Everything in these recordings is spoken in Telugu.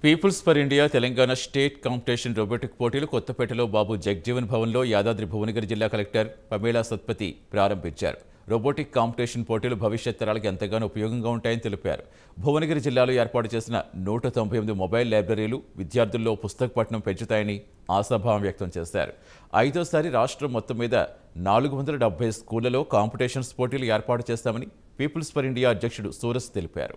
peoples for India Telangana state competition robotic పోటీలు కొత్తపేటలో బాబు జగ్జీవన్ భవన్లో యాదాద్రి భువనగిరి జిల్లా కలెక్టర్ పమేలా సత్పతి ప్రారంభించారు రోబోటిక్ కాంపిటీషన్ పోటీలు భవిష్యత్ తరాలకు ఎంతగానో ఉపయోగంగా ఉంటాయని తెలిపారు భువనగిరి జిల్లాలో ఏర్పాటు చేసిన నూట తొంభై ఎనిమిది మొబైల్ లైబ్రరీలు విద్యార్థుల్లో పుస్తక పఠనం పెంచుతాయని ఆశాభావం వ్యక్తం చేశారు ఐదోసారి రాష్ట్రం మొత్తం మీద నాలుగు వందల డెబ్బై స్కూళ్లలో కాంపిటీషన్స్ పోటీలు ఏర్పాటు చేస్తామని పీపుల్స్ ఫర్ ఇండియా అధ్యక్షుడు సూరస్ తెలిపారు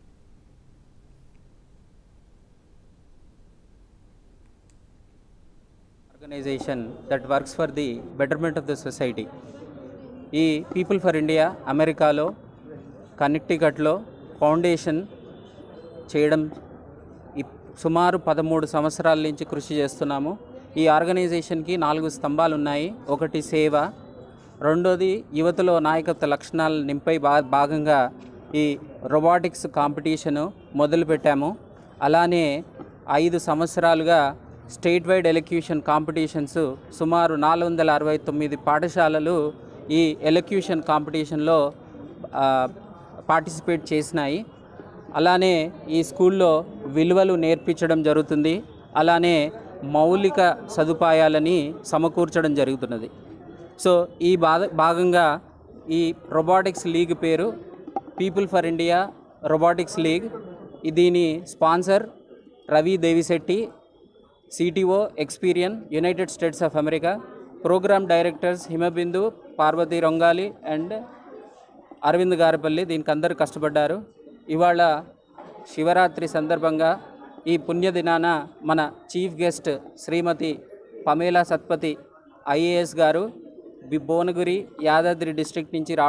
organisation that works for the betterment of the society ఈ పీపుల్ ఫర్ ఇండియా అమెరికాలో కనెక్టికట్లో ఫౌండేషన్ చేయడం ఈ సుమారు పదమూడు సంవత్సరాల నుంచి కృషి చేస్తున్నాము ఈ ఆర్గనైజేషన్కి నాలుగు స్తంభాలు ఉన్నాయి ఒకటి సేవ రెండోది యువతలో నాయకత్వ లక్షణాలు నింపై బా భాగంగా ఈ రోబాటిక్స్ కాంపిటీషను మొదలుపెట్టాము అలానే ఐదు సంవత్సరాలుగా స్టేట్ వైడ్ ఎలక్యూషన్ కాంపిటీషన్స్ సుమారు నాలుగు వందల అరవై తొమ్మిది పాఠశాలలు ఈ ఎలక్యూషన్ కాంపిటీషన్లో ఆ, పార్టిసిపేట్ చేసినాయి అలానే ఈ స్కూల్లో విలువలు నేర్పించడం జరుగుతుంది అలానే మౌలిక సదుపాయాలని సమకూర్చడం జరుగుతున్నది సో ఈ భాగ భాగంగా ఈ రోబాటిక్స్ లీగ్ పేరు people for India robotics league ఈ దీని sponsor Ravi Devisetti CTO Experian United States of America program directors Himabindu Parvathi Rongali and Aravind Garapalli దీనికి అందరూ కష్టపడ్డారు ఇవాళ శివరాత్రి సందర్భంగా ఈ పుణ్యదినాన మన chief guest Shrimati Pamela Satpathy IAS garu బి- భువనగిరి యాదాద్రి డిస్ట్రిక్ట్ నుంచి రా